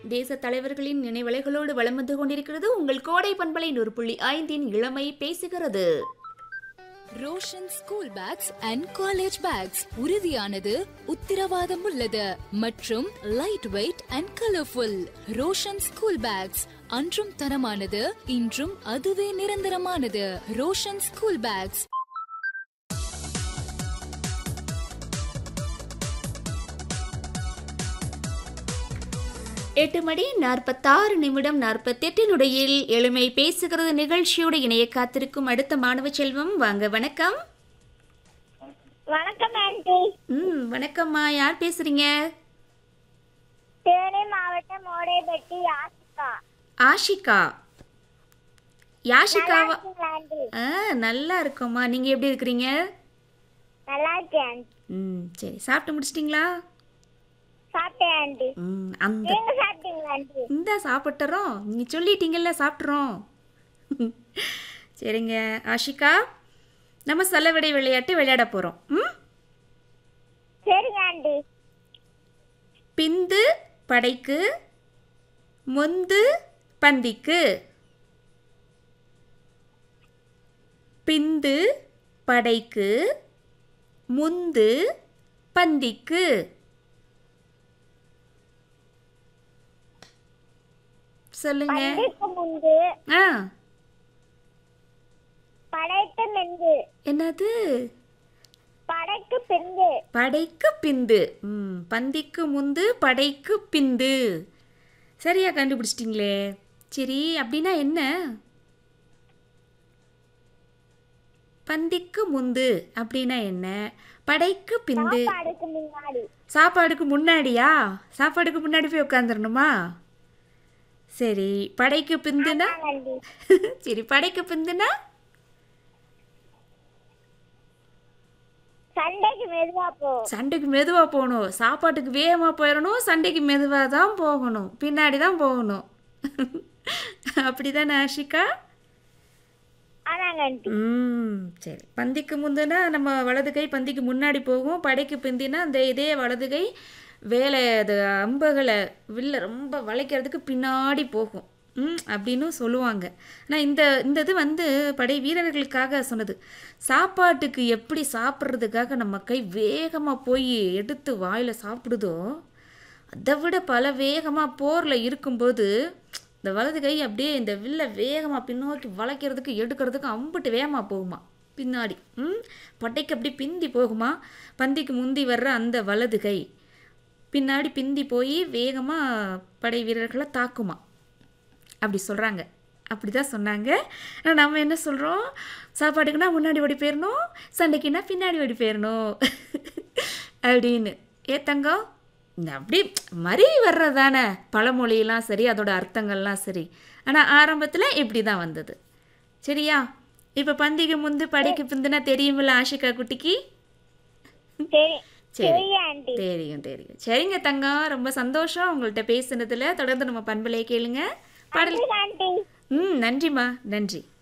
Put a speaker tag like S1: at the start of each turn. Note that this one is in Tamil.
S1: தேச தலைவர்களின் நினைவலைகளோடு வலம் வந்து கொண்டிருக்கிறது உங்கள் கோடை பண்பலை நூறு புள்ளி ஐந்தின் இளமை பேசுகிறது
S2: Roshan school bags and college bags உறுதியானது உத்தரவாதம் உள்ளது மற்றும் light weight and colourful Roshan school bags அன்றும் தரமானது இன்றும் அதுவே நிரந்தரமானது ரோஷன் ஸ்கூல் பேக்ஸ்
S1: எட்டு மணி நாற்பத்தாறு நிமிடம் நாற்பத்தெட்டு நொடியில் எளிமை பேசுகிறது நிகழ்ச்சியோடு இணைய காத்திருக்கும் அடுத்த மாணவ செல்வம் வாங்க வணக்கம்
S3: வணக்கம் ஆண்டி
S1: ம் வணக்கம்மா யார் பேசுறீங்க
S3: தேனி மாவட்டம் ஓடைப்பட்டி ஆசிகா
S1: ஆஷிகா யாஷிகாவா
S3: இருக்கீங்களா ஆண்டி
S1: ஆ நல்லா இருக்கோம்மா நீங்கள் எப்படி இருக்கிறீங்க
S3: நல்லா இருக்கேன் ஆண்டி
S1: ம் சரி சாப்பிட்டு முடிச்சிட்டிங்களா
S3: சாப்பிட்டேன் ஆண்டி
S1: ம் அந்த
S3: நீங்க சாப்பிட்டீங்களா ஆண்டி
S1: இந்த சாப்பிட்டுறோம் நீங்கள் சொல்லிட்டீங்கல்ல சாப்பிட்றோம் சரிங்க ஆஷிகா நம்ம செலவிடை விளையாட்டு விளையாட போகிறோம் ம்
S3: சரிங்க ஆண்டி
S1: பிந்து படைக்கு முந்து பந்திக்கு பிந்து படைக்கு முந்து பந்திக்கு சொல்லுங்க
S3: பண்டிக்கு முன்பு
S1: ஆ
S3: படைத்து மெந்து
S1: என்னது
S3: படைக்கு பிந்து
S1: படைக்கு பிந்து ம் பந்திக்கு முந்து படைக்கு பிந்து சரியா கண்டுபிடிச்சிட்டிங்களே சரி அப்படின்னா என்ன பந்திக்கு முந்து அப்படின்னா என்ன படைக்கு பிந்து
S3: சாப்பாடுக்கு முன்னாடி
S1: சாப்பாடுக்கு முன்னாடியா சாப்பாடுக்கு முன்னாடி போய் உட்காந்துடணுமா சரி படைக்கு பிந்துனா
S3: ஆண்டி
S1: சரி படைக்கு பிந்துனா
S3: சண்டைக்கு மெதுவா போ
S1: சண்டைக்கு மெதுவாக போகணும் சாப்பாட்டுக்கு வேகமாக போயிடணும் சண்டைக்கு மெதுவாக தான் போகணும் பின்னாடி தான் போகணும் அப்படி தானே ஆஷிகா
S3: ஆனாங்க ஆண்டி
S1: ம் சரி பந்திக்கு முந்துனா நம்ம வலது கை பந்திக்கு முன்னாடி போகும் படைக்கு பிந்தினா அந்த இதே வலது கை வேலை அது அம்புகளை வில்ல ரொம்ப வளைக்கிறதுக்கு பின்னாடி போகும் ம் அப்படின்னு சொல்லுவாங்க ஆனால் இந்த இந்த இது வந்து படை வீரர்களுக்காக சொன்னது சாப்பாட்டுக்கு எப்படி சாப்பிட்றதுக்காக நம்ம கை வேகமாக போய் எடுத்து வாயில் சாப்பிடுதோ அதை விட பல வேகமாக போரில் இருக்கும்போது இந்த வலது கை அப்படியே இந்த வில்லை வேகமாக பின்னோக்கி வளைக்கிறதுக்கு எடுக்கிறதுக்கு அம்புட்டு வேகமாக போகுமா பின்னாடி ம் பட்டைக்கு அப்படி பிந்தி போகுமா பந்திக்கு முந்தி வர்ற அந்த வலது கை பின்னாடி பிந்தி போய் வேகமாக படை வீரர்களை தாக்குமா அப்படி சொல்கிறாங்க அப்படி தான் சொன்னாங்க ஆனால் நம்ம என்ன சொல்கிறோம் சாப்பாட்டுக்குன்னா முன்னாடி ஓடி போயிடணும் சண்டைக்குன்னா பின்னாடி ஓடி போயிடணும் அப்படின்னு ஏ தங்கம் இந்த அப்படி மறி வர்றதானே பழமொழியெல்லாம் சரி அதோட அர்த்தங்கள்லாம் சரி ஆனால் ஆரம்பத்தில் இப்படி தான் வந்தது சரியா இப்போ பந்திக்கு முந்து படைக்கு பிந்துனா தெரியுமில்ல ஆஷிகா குட்டிக்கு
S3: சரி
S1: சரி
S3: சரி ஆண்டி
S1: தெரியும் தெரியும் சரிங்க தங்கம் ரொம்ப சந்தோஷம் உங்கள்கிட்ட பேசுனதுல தொடர்ந்து நம்ம பண்பலையை கேளுங்க பாடல்
S3: ஆண்டி
S1: ம் நன்றிம்மா நன்றி